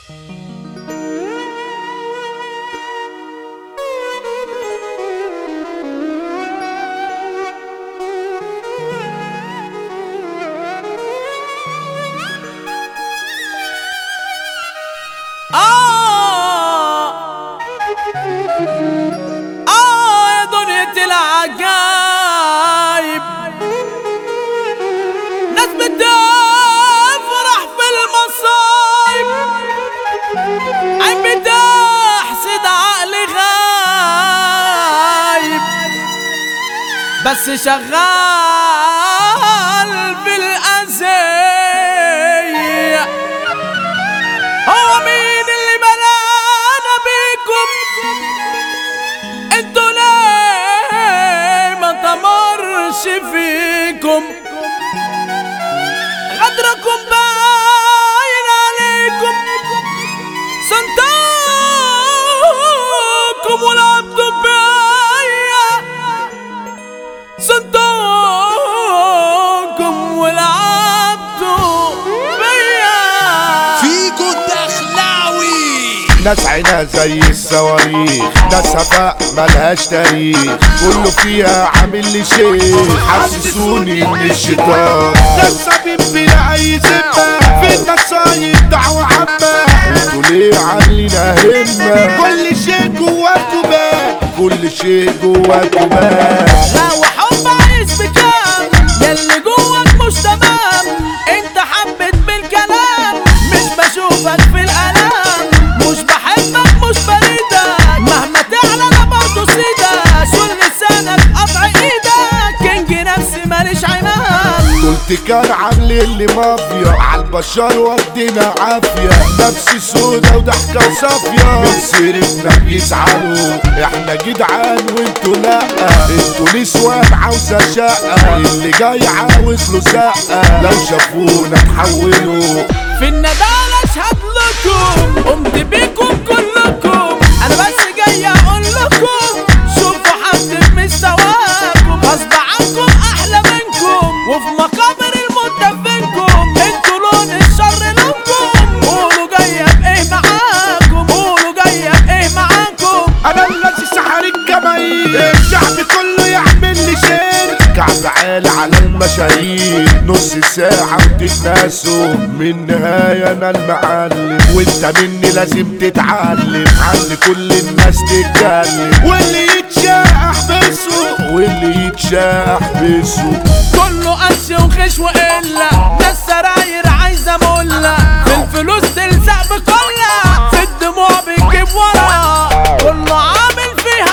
آه آه يا دنيا العجايب ناس بتفرح في المصايب عين بتحسد عقل غايب بس شغال في الأزية هو مين اللي بلانا بيكم انتوا ليه ما تمرش فيكم غدركم باين عليكم صندوقكم ولعبتوا بيا صندوقكم ولعبتوا بيا فيكو الدخلاوي ناس عينها زي الصواريخ ناس هفاء ملهاش تاريخ كله فيها عامل لي شيء حسسوني ان الشيطان ناس سبيب بلا اي ذمه في النصايب دعوه عامه انتوا ليه عاملين همه كل شيء جواكوا بان كل شيء جواكوا بان لو حب عايز بكام ياللي جواك مش تمام انت حبيت بالكلام مش بشوفك في الالام مش بحبك مش بريدك مهما تعلى انا برضه سيدك سل لسانك قطع ايدك كينج نفسي ماليش عنان قلت كان عاملين لي مافيا عالبشر ودينا عافية نفسي سودا وضحكة وصافية من سيرتنا بيزعلوا احنا جدعان وانتوا لا انتوا نسوان عاوزة شقة اللي جاي عاوز له زقة لو شافونا اتحولوا في الندالة اشهد لكم قمت بيكم كلكم انا بس جاي اقول لكم شوفوا حد في مستواكم غصب عنكم احلى منكم وفي مقابر الموت دفنكم انتوا لون الشر لونكم قولوا جاية بايه معاكم قولوا جاية بايه معاكم انا الذي سحر الجماهير الشعب كله يعمل لي شير كعب عالي على المشاهير نص ساعة وتتناسوا من نهاية انا المعلم وانت مني لازم تتعلم عن كل الناس تتكلم واللي يتشاء احبسه واللي يتشاء احبسه كله قش وخش وقلة ناس سراير عايزة ملة في الفلوس تلزق بكلة في الدموع بتجيب ورا كله عامل فيها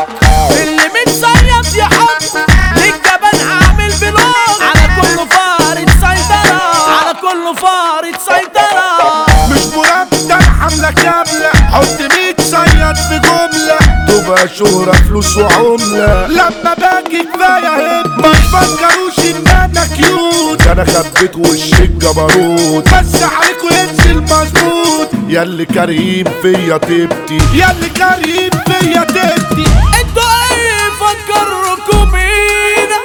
رد اللي متصيد يحط للجبان عامل بلوك على كله فارد سيطرة على كله فارد سيطرة مش مرتب حملة كاملة حط ميت صياد في جملة تبقى شهرة فلوس وعملة لما باجي كفاية هب ما تفكروش ان انا كيوت انا خبيت وش الجبروت بس عليكوا ينزل مظبوط ياللي كريم فيا تبتي ياللي كريم فيا تبتي انتوا ايه فكركم بينا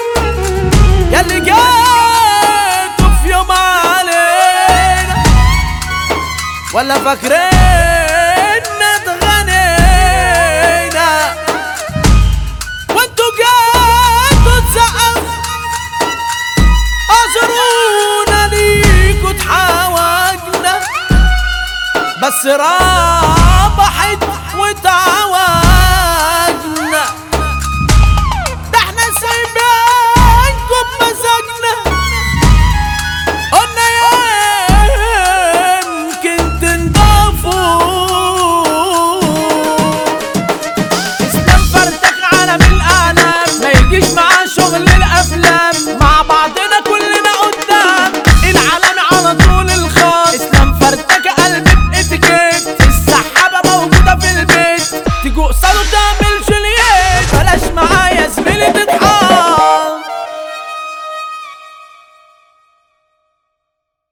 ياللي جاتوا في يوم علينا ولا فاكرين اتغنينا وانتوا جاتوا تسقفوا اعذرونا ليكوا تحاوجنا بس راح